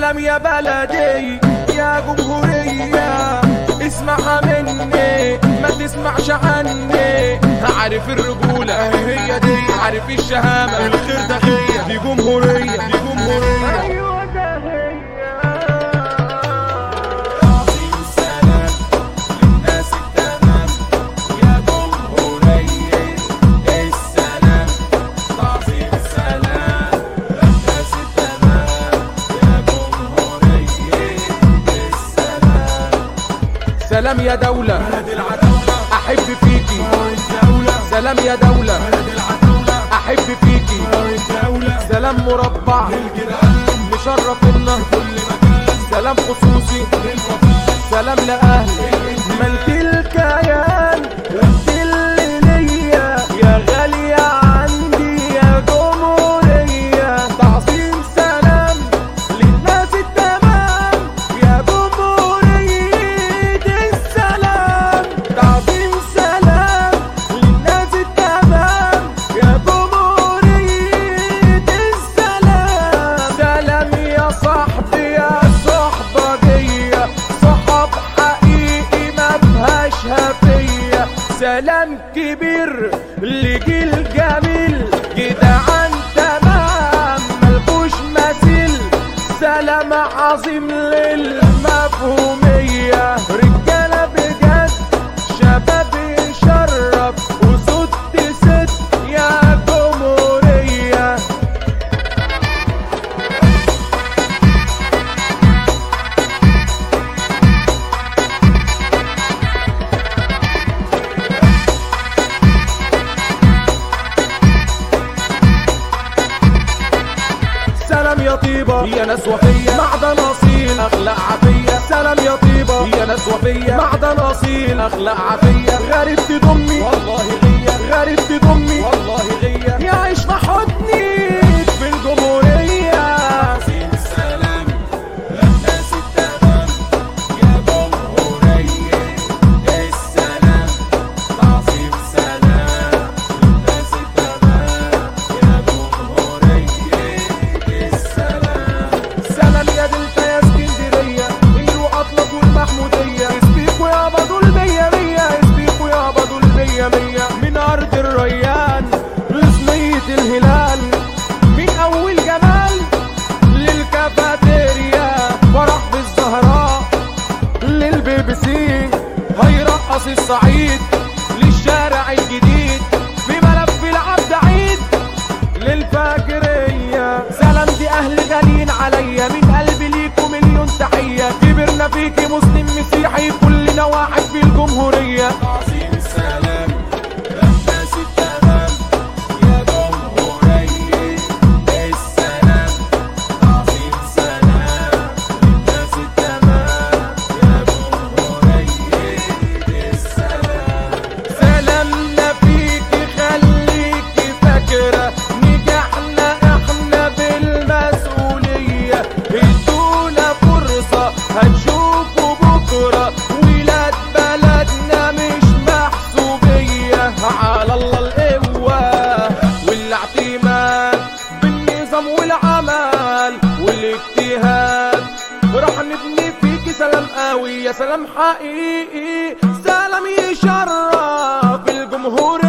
سلام يا بلدي يا جمهورية اسمعها مني ما تسمعش عني عارف الرجولة هي دي عارف الشهامة الخير ده هي دي جمهورية دي جمهورية ايوه ده هي تعظيم السلام للناس التمام يا جمهورية السلام تعظيم السلام للناس التمام يا جمهورية السلام سلام يا دولة بلد العداولة أحب فيكي الدولة سلام يا دولة بلد العداولة أحب فيكي الدولة سلام مربع للجيران مشرفنا كل مكان سلام خصوصي للوفاء سلام لأهل ملك الكيان وانت اللي ليا يا غالية عندي يا جمهورية تعظيم سلام للناس التمام يا جمهورية السلام تعظيم سلام للناس التمام يا جمهورية السلام سلام يا صاحبي يا صحبة جية صحاب حقيقي ما فيهاش هفية سلام كبير لجيل جميل جدعان تمام ملكوش مثيل سلام عظيم للمفهومية رجالة بجد شباب يشرف وصوت ست يا جمهورية سلام يا طيبة يا ناس وفية معدن أصيل أخلاق عافية سلام يا طيبة يا ناس وفية معدن أصيل أخلاق عافية غريب تضمي والله غية غريب تضمي والله غية يعيش في حضني في الجمهورية عظيم السلام للناس التمام يا جمهورية السلام تعظيم سلام للناس التمام يا جمهورية السلام سلام يا دلتا يا اسكندرية انجوا اطلق والمحمودية اسبيكوا يابا دول مية مية اسبيكوا يابا دول مية مية من ارض الريان رسمية الهلال من اول جمال للكافاتيريا فرح بالزهراء للبي بي سي هيرقص الصعيد للشارع الجديد في ملف العبد عيد للفاكرية سلام دي اهل غاليين عليا من قلبي ليكم مليون تحية كبرنا فيكي مسلم مسيحي كلنا واحد في الجمهورية عظيم السلام للناس التمام يا جمهورية السلام عظيم سلام للناس التمام يا جمهورية السلام سلامنا فيكي خليكي فاكرة نجحنا احنا بالمسؤولية ادونا فرصة هتشوفوا بكرة ولاد بلدنا مش محسوبية على الله القوة والاعتماد بالنظام والعمل والاجتهاد راح نبني فيكي سلام قوي يا سلام حقيقي سلام يشرف الجمهور